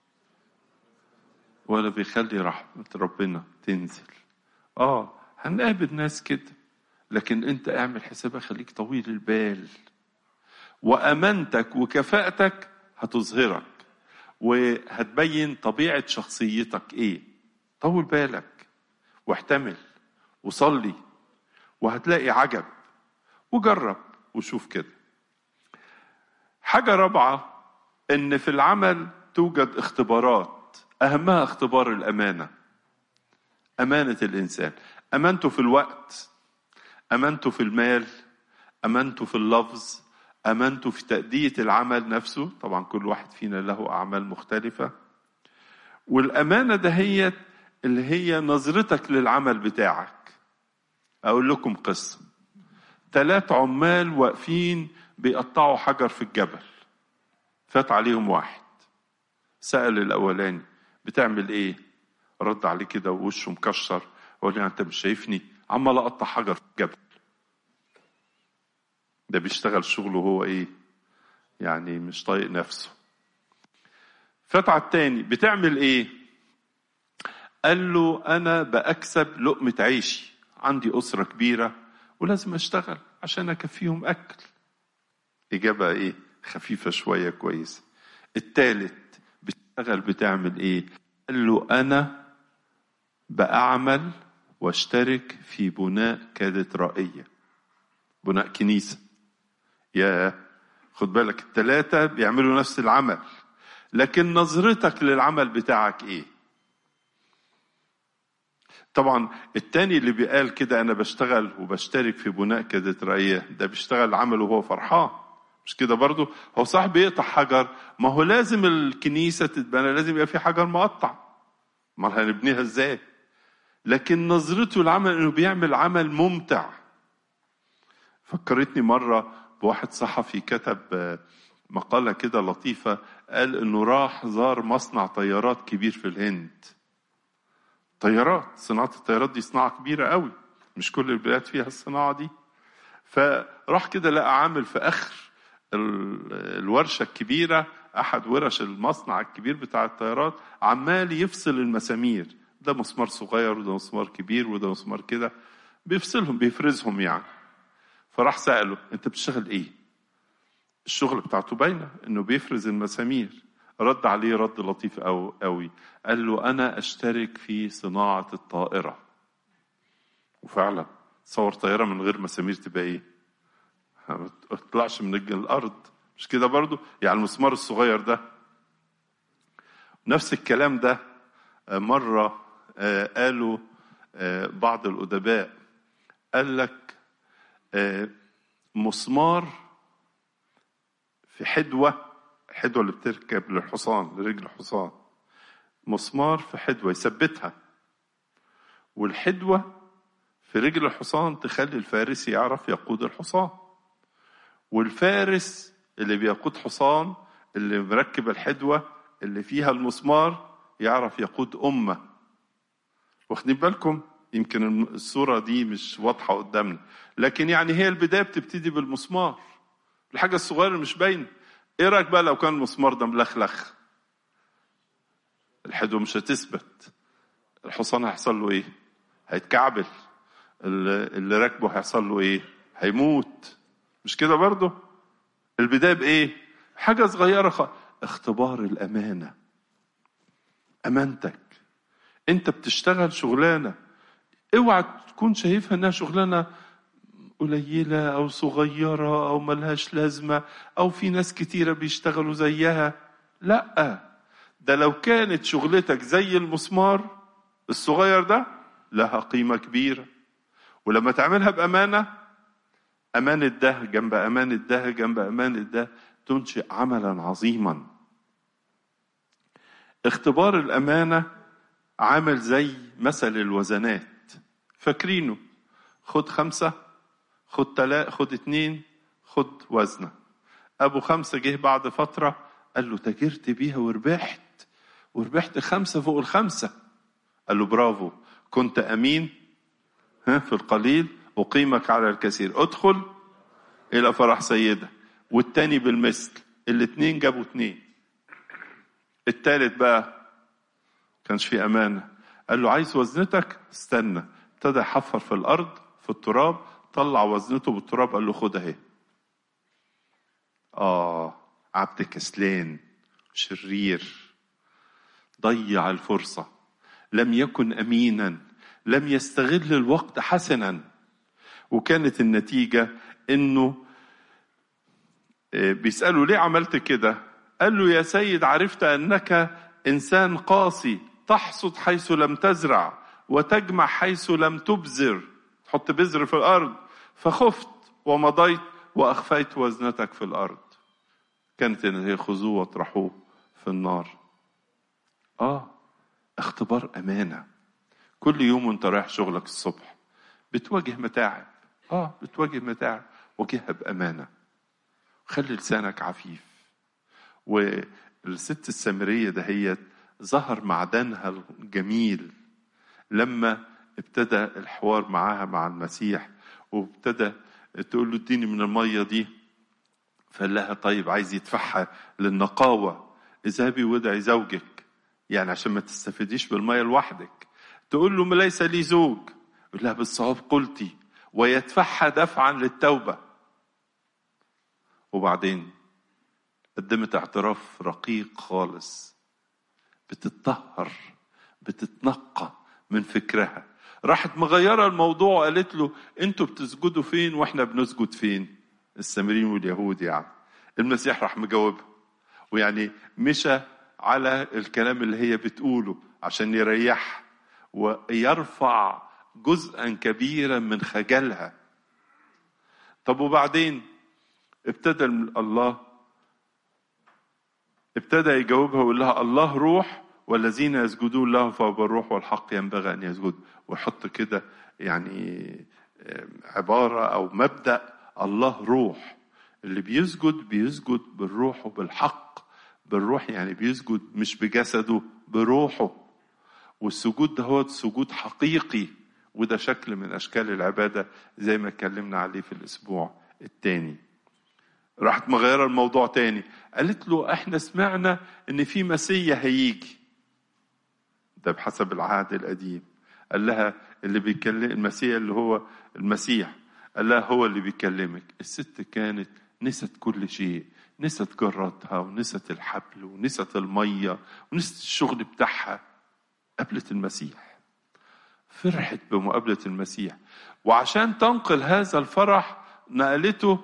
ولا بيخلي رحمة ربنا تنزل اه هنقابل ناس كده لكن انت اعمل حسابك خليك طويل البال وامانتك وكفاءتك هتظهرك وهتبين طبيعة شخصيتك ايه طول بالك واحتمل وصلي وهتلاقي عجب وجرب وشوف كده حاجة رابعة إن في العمل توجد اختبارات أهمها اختبار الأمانة أمانة الإنسان أمانته في الوقت أمانته في المال أمانته في اللفظ أمانته في تأدية العمل نفسه طبعا كل واحد فينا له أعمال مختلفة والأمانة دهيت اللي هي نظرتك للعمل بتاعك أقول لكم قصة ثلاث عمال واقفين بيقطعوا حجر في الجبل فات عليهم واحد سأل الأولاني بتعمل إيه؟ رد عليه كده ووشه مكشر وقال لي أنت مش شايفني عمال أقطع حجر في الجبل ده بيشتغل شغله هو إيه؟ يعني مش طايق نفسه فات على التاني بتعمل إيه؟ قال له أنا بأكسب لقمة عيشي عندي أسرة كبيرة ولازم أشتغل عشان أكفيهم أكل إجابة إيه؟ خفيفة شوية كويسة. التالت بتشتغل بتعمل إيه؟ قال له أنا بأعمل واشترك في بناء كاتدرائية. بناء كنيسة. يا خد بالك التلاتة بيعملوا نفس العمل. لكن نظرتك للعمل بتاعك إيه؟ طبعا التاني اللي بيقال كده انا بشتغل وبشترك في بناء كاتدرائيه ده بيشتغل عمل وهو فرحان مش كده برضه هو صح بيقطع حجر ما هو لازم الكنيسه تتبنى لازم يبقى في حجر مقطع امال هنبنيها ازاي لكن نظرته العمل انه بيعمل عمل ممتع فكرتني مره بواحد صحفي كتب مقاله كده لطيفه قال انه راح زار مصنع طيارات كبير في الهند طيارات صناعة الطيارات دي صناعة كبيرة قوي مش كل البلاد فيها الصناعة دي فراح كده لقى عامل في آخر الورشة الكبيرة أحد ورش المصنع الكبير بتاع الطيارات عمال يفصل المسامير ده مسمار صغير وده مسمار كبير وده مسمار كده بيفصلهم بيفرزهم يعني فراح سأله أنت بتشتغل إيه؟ الشغل بتاعته باينة إنه بيفرز المسامير رد عليه رد لطيف أو قوي قال له أنا أشترك في صناعة الطائرة وفعلا تصور طيارة من غير مسامير تبقى إيه؟ ما تطلعش من الأرض مش كده برضو؟ يعني المسمار الصغير ده نفس الكلام ده مرة قالوا بعض الأدباء قال لك مسمار في حدوة حدوة اللي بتركب للحصان لرجل الحصان مسمار في حدوة يثبتها والحدوة في رجل الحصان تخلي الفارس يعرف يقود الحصان والفارس اللي بيقود حصان اللي مركب الحدوة اللي فيها المسمار يعرف يقود أمة واخدين بالكم يمكن الصورة دي مش واضحة قدامنا لكن يعني هي البداية بتبتدي بالمسمار الحاجة الصغيرة مش باينة ايه رأيك بقى لو كان المسمار ده ملخلخ الحدوة مش هتثبت الحصان هيحصل له ايه هيتكعبل اللي راكبه هيحصل له ايه هيموت مش كده برضه البداية بايه حاجة صغيرة خ... اختبار الأمانة أمانتك أنت بتشتغل شغلانة اوعى تكون شايفها انها شغلانه قليله او صغيره او ملهاش لازمه او في ناس كتيره بيشتغلوا زيها لا ده لو كانت شغلتك زي المسمار الصغير ده لها قيمه كبيره ولما تعملها بامانه امانه ده جنب امانه ده جنب امانه ده تنشئ عملا عظيما اختبار الامانه عامل زي مثل الوزنات فاكرينه خد خمسة خد تلا خد اتنين خد وزنة أبو خمسة جه بعد فترة قال له تاجرت بيها وربحت وربحت خمسة فوق الخمسة قال له برافو كنت أمين ها في القليل أقيمك على الكثير ادخل إلى فرح سيدة والتاني بالمثل الاتنين جابوا اتنين التالت بقى كانش في أمانة قال له عايز وزنتك استنى ابتدى يحفر في الارض في التراب طلع وزنته بالتراب قال له خد اهي اه عبد كسلان شرير ضيع الفرصه لم يكن امينا لم يستغل الوقت حسنا وكانت النتيجه انه بيساله ليه عملت كده قال له يا سيد عرفت انك انسان قاسي تحصد حيث لم تزرع وتجمع حيث لم تبذر تحط بذر في الارض فخفت ومضيت واخفيت وزنتك في الارض كانت ان هي خذوه واطرحوه في النار اه اختبار امانه كل يوم وانت رايح شغلك الصبح بتواجه متاعب اه بتواجه متاعب واجهها بامانه خلي لسانك عفيف والست السامريه دهيت ظهر معدنها الجميل لما ابتدى الحوار معاها مع المسيح وابتدى تقول له اديني من الميه دي فقال لها طيب عايز يدفعها للنقاوه اذهبي وادعي زوجك يعني عشان ما تستفيديش بالميه لوحدك تقول له ليس لي زوج يقول لها بالصواب قلتي ويدفعها دفعا للتوبه وبعدين قدمت اعتراف رقيق خالص بتتطهر بتتنقى من فكرها راحت مغيره الموضوع وقالت له انتوا بتسجدوا فين واحنا بنسجد فين السامريين واليهود يعني المسيح راح مجاوبها ويعني مشى على الكلام اللي هي بتقوله عشان يريحها ويرفع جزءا كبيرا من خجلها طب وبعدين ابتدى الله ابتدى يجاوبها ويقول لها الله روح والذين يسجدون له فهو بالروح والحق ينبغي ان يسجد ويحط كده يعني عباره او مبدا الله روح اللي بيسجد بيسجد بالروح وبالحق بالروح يعني بيسجد مش بجسده بروحه والسجود ده هو سجود حقيقي وده شكل من اشكال العباده زي ما اتكلمنا عليه في الاسبوع الثاني راحت مغيره الموضوع تاني قالت له احنا سمعنا ان في مسيح هيجي ده بحسب العهد القديم قال لها اللي بيكلم المسيح اللي هو المسيح قال لها هو اللي بيكلمك الست كانت نست كل شيء نست جرتها ونست الحبل ونست المية ونست الشغل بتاعها قابلت المسيح فرحت بمقابلة المسيح وعشان تنقل هذا الفرح نقلته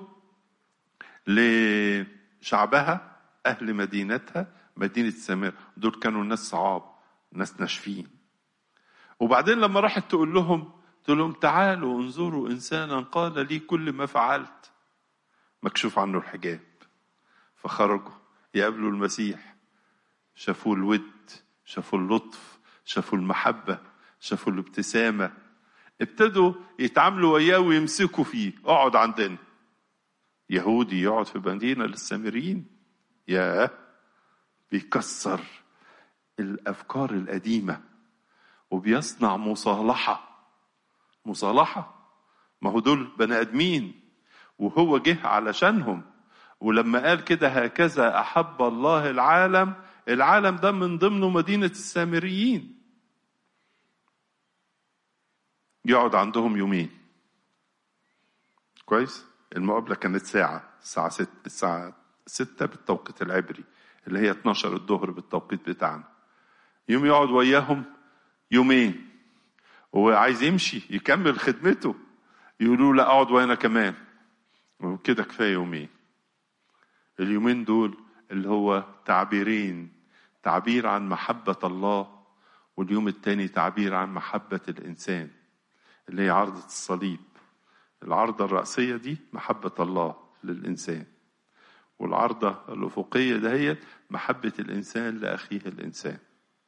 لشعبها أهل مدينتها مدينة سامر دول كانوا ناس صعاب ناس ناشفين وبعدين لما راحت تقول لهم تقول لهم تعالوا انظروا إنسانا قال لي كل ما فعلت مكشوف عنه الحجاب فخرجوا يقابلوا المسيح شافوا الود شافوا اللطف شافوا المحبة شافوا الابتسامة ابتدوا يتعاملوا وياه ويمسكوا فيه اقعد عندنا يهودي يقعد في مدينة للسامريين يا بيكسر الأفكار القديمة وبيصنع مصالحة مصالحة ما هو دول بني آدمين وهو جه علشانهم ولما قال كده هكذا أحب الله العالم العالم ده من ضمنه مدينة السامريين يقعد عندهم يومين كويس المقابلة كانت ساعة الساعة ست الساعة ستة بالتوقيت العبري اللي هي 12 الظهر بالتوقيت بتاعنا يوم يقعد وياهم يومين هو عايز يمشي يكمل خدمته يقولوا لا اقعد وانا كمان وكده كفايه يومين اليومين دول اللي هو تعبيرين تعبير عن محبة الله واليوم الثاني تعبير عن محبة الإنسان اللي هي عرضة الصليب العرضة الرأسية دي محبة الله للإنسان والعرضة الأفقية دهيت محبة الإنسان لأخيه الإنسان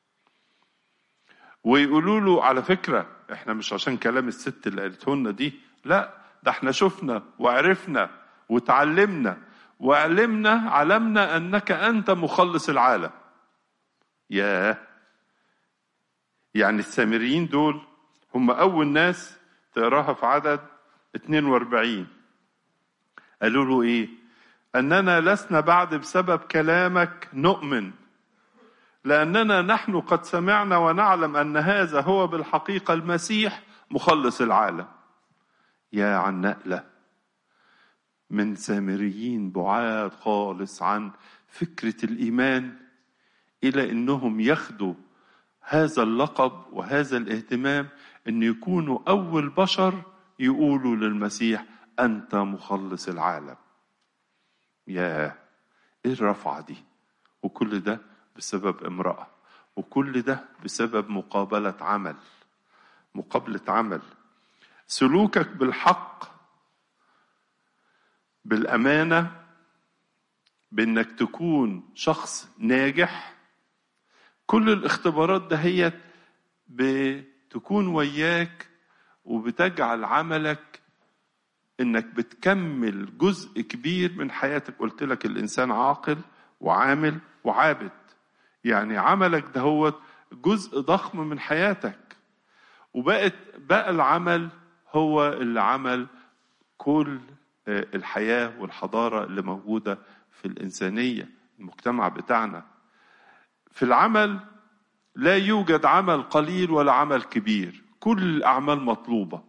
ويقولوا له على فكرة احنا مش عشان كلام الست اللي قالته لنا دي لا ده احنا شفنا وعرفنا وتعلمنا وعلمنا علمنا انك انت مخلص العالم ياه يعني السامريين دول هم اول ناس تقراها في عدد 42 قالوا له ايه اننا لسنا بعد بسبب كلامك نؤمن لاننا نحن قد سمعنا ونعلم ان هذا هو بالحقيقه المسيح مخلص العالم يا عن نقله من سامريين بعاد خالص عن فكره الايمان الى انهم ياخدوا هذا اللقب وهذا الاهتمام ان يكونوا اول بشر يقولوا للمسيح انت مخلص العالم يا ايه الرفعه دي وكل ده بسبب امراه وكل ده بسبب مقابله عمل مقابله عمل سلوكك بالحق بالامانه بانك تكون شخص ناجح كل الاختبارات دهيت بتكون وياك وبتجعل عملك انك بتكمل جزء كبير من حياتك قلت لك الانسان عاقل وعامل وعابد يعني عملك دهوت جزء ضخم من حياتك وبقت بقى العمل هو اللي عمل كل الحياة والحضارة اللي موجودة في الإنسانية المجتمع بتاعنا في العمل لا يوجد عمل قليل ولا عمل كبير كل الأعمال مطلوبة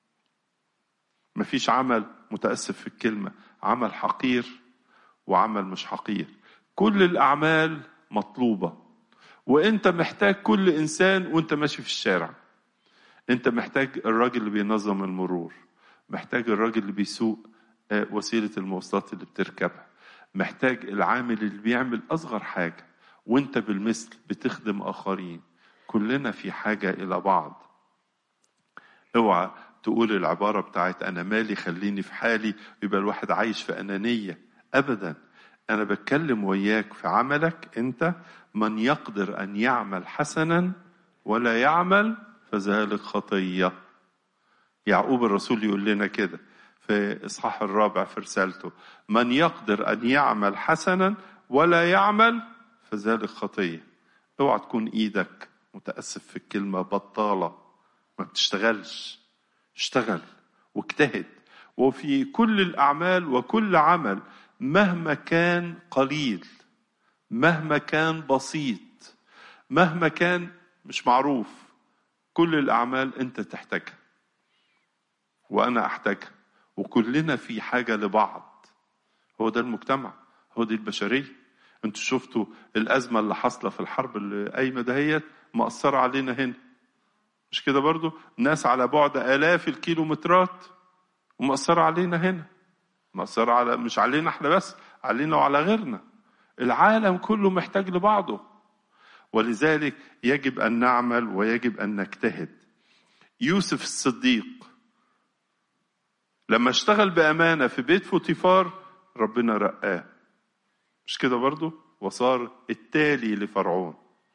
مفيش عمل متأسف في الكلمة عمل حقير وعمل مش حقير كل الأعمال مطلوبة وانت محتاج كل انسان وانت ماشي في الشارع انت محتاج الراجل اللي بينظم المرور محتاج الراجل اللي بيسوق وسيلة المواصلات اللي بتركبها محتاج العامل اللي بيعمل أصغر حاجة وانت بالمثل بتخدم آخرين كلنا في حاجة إلى بعض اوعى تقول العبارة بتاعت أنا مالي خليني في حالي يبقى الواحد عايش في أنانية أبدا أنا بتكلم وياك في عملك أنت من يقدر أن يعمل حسنا ولا يعمل فذلك خطية يعقوب الرسول يقول لنا كده في إصحاح الرابع في رسالته من يقدر أن يعمل حسنا ولا يعمل فذلك خطية اوعى تكون ايدك متأسف في الكلمة بطالة ما بتشتغلش اشتغل واجتهد وفي كل الأعمال وكل عمل مهما كان قليل مهما كان بسيط مهما كان مش معروف كل الأعمال أنت تحتاجها وأنا أحتاجها وكلنا في حاجة لبعض هو ده المجتمع هو دي البشرية انتوا شفتوا الأزمة اللي حاصلة في الحرب اللي قايمة دهيت مأثرة علينا هنا مش كده برضو ناس على بعد آلاف الكيلومترات ومأثرة علينا هنا مأثرة على مش علينا احنا بس علينا وعلى غيرنا العالم كله محتاج لبعضه ولذلك يجب أن نعمل ويجب أن نجتهد يوسف الصديق لما اشتغل بأمانة في بيت فوتيفار ربنا رقاه مش كده برضو وصار التالي لفرعون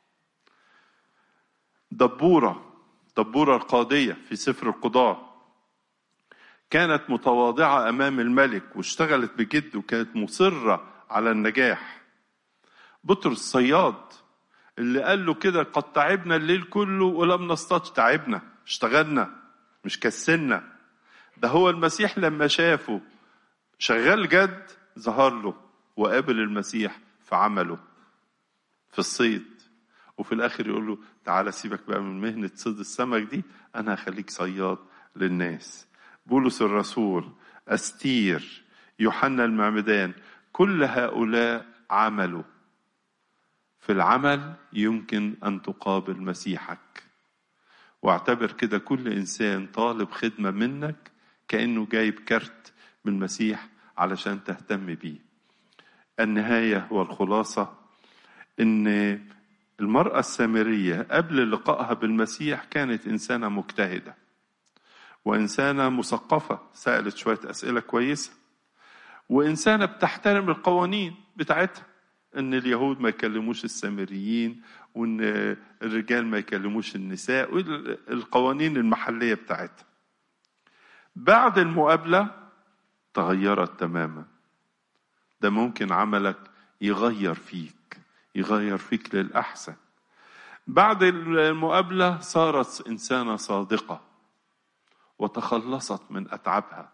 دبورة دبورة القاضية في سفر القضاء كانت متواضعة أمام الملك واشتغلت بجد وكانت مصرة على النجاح بطرس الصياد اللي قال له كده قد تعبنا الليل كله ولم نصطاد تعبنا اشتغلنا مش كسلنا ده هو المسيح لما شافه شغال جد ظهر له وقابل المسيح في عمله في الصيد وفي الاخر يقول له تعالى سيبك بقى من مهنه صيد السمك دي انا هخليك صياد للناس بولس الرسول استير يوحنا المعمدان كل هؤلاء عملوا في العمل يمكن ان تقابل مسيحك واعتبر كده كل انسان طالب خدمه منك كانه جايب كارت من المسيح علشان تهتم بيه النهايه والخلاصه ان المراه السامريه قبل لقائها بالمسيح كانت انسانه مجتهده وانسانه مثقفه سالت شويه اسئله كويسه وانسانه بتحترم القوانين بتاعتها ان اليهود ما يكلموش السامريين وان الرجال ما يكلموش النساء والقوانين المحليه بتاعتها بعد المقابله تغيرت تماما ده ممكن عملك يغير فيك يغير فيك للاحسن بعد المقابله صارت انسانه صادقه وتخلصت من اتعابها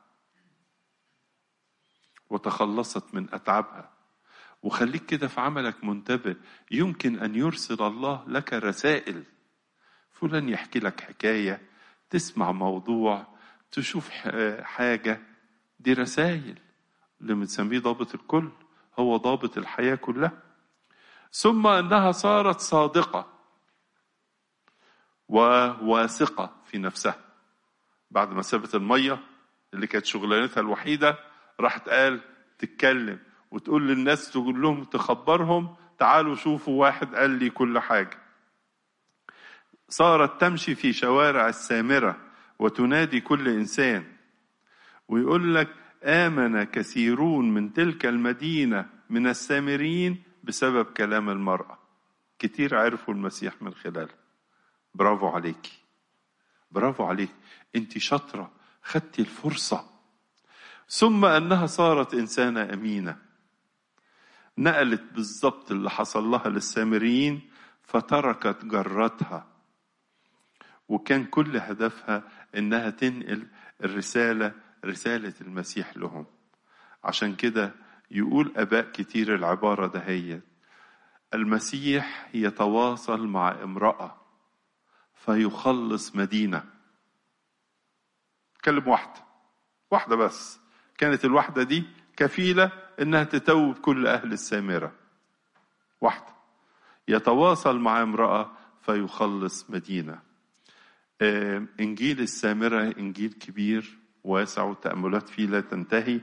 وتخلصت من اتعابها وخليك كده في عملك منتبه يمكن ان يرسل الله لك رسائل فلان يحكي لك حكايه تسمع موضوع تشوف حاجه دي رسائل اللي بنسميه ضابط الكل هو ضابط الحياه كلها ثم انها صارت صادقه وواثقه في نفسها بعد ما سابت الميه اللي كانت شغلانتها الوحيده راحت قال تتكلم وتقول للناس تقول لهم تخبرهم تعالوا شوفوا واحد قال لي كل حاجة صارت تمشي في شوارع السامرة وتنادي كل إنسان ويقول لك آمن كثيرون من تلك المدينة من السامريين بسبب كلام المرأة كتير عرفوا المسيح من خلاله برافو عليكي برافو عليك انت شاطرة خدتي الفرصة ثم أنها صارت إنسانة أمينة نقلت بالظبط اللي حصل لها للسامريين فتركت جرتها وكان كل هدفها انها تنقل الرساله رساله المسيح لهم عشان كده يقول اباء كتير العباره دهيت المسيح يتواصل مع امراه فيخلص مدينه كلم واحده واحده بس كانت الواحده دي كفيله انها تتوب كل اهل السامره واحده يتواصل مع امراه فيخلص مدينه انجيل السامره انجيل كبير واسع والتاملات فيه لا تنتهي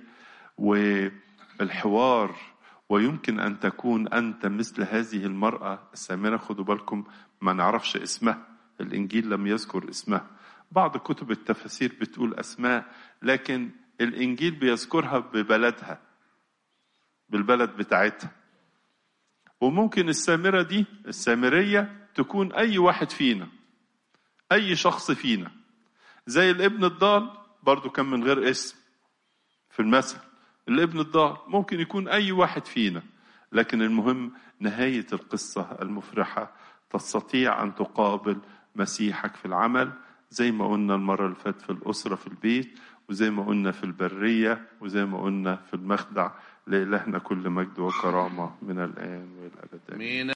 والحوار ويمكن ان تكون انت مثل هذه المراه السامره خدوا بالكم ما نعرفش اسمها الانجيل لم يذكر اسمها بعض كتب التفاسير بتقول اسماء لكن الانجيل بيذكرها ببلدها بالبلد بتاعتها وممكن السامرة دي السامرية تكون أي واحد فينا أي شخص فينا زي الابن الضال برضو كان من غير اسم في المثل الابن الضال ممكن يكون أي واحد فينا لكن المهم نهاية القصة المفرحة تستطيع أن تقابل مسيحك في العمل زي ما قلنا المرة اللي فاتت في الأسرة في البيت وزي ما قلنا في البرية وزي ما قلنا في المخدع لإلهنا كل مجد وكرامة من الآن والأبد آمين مين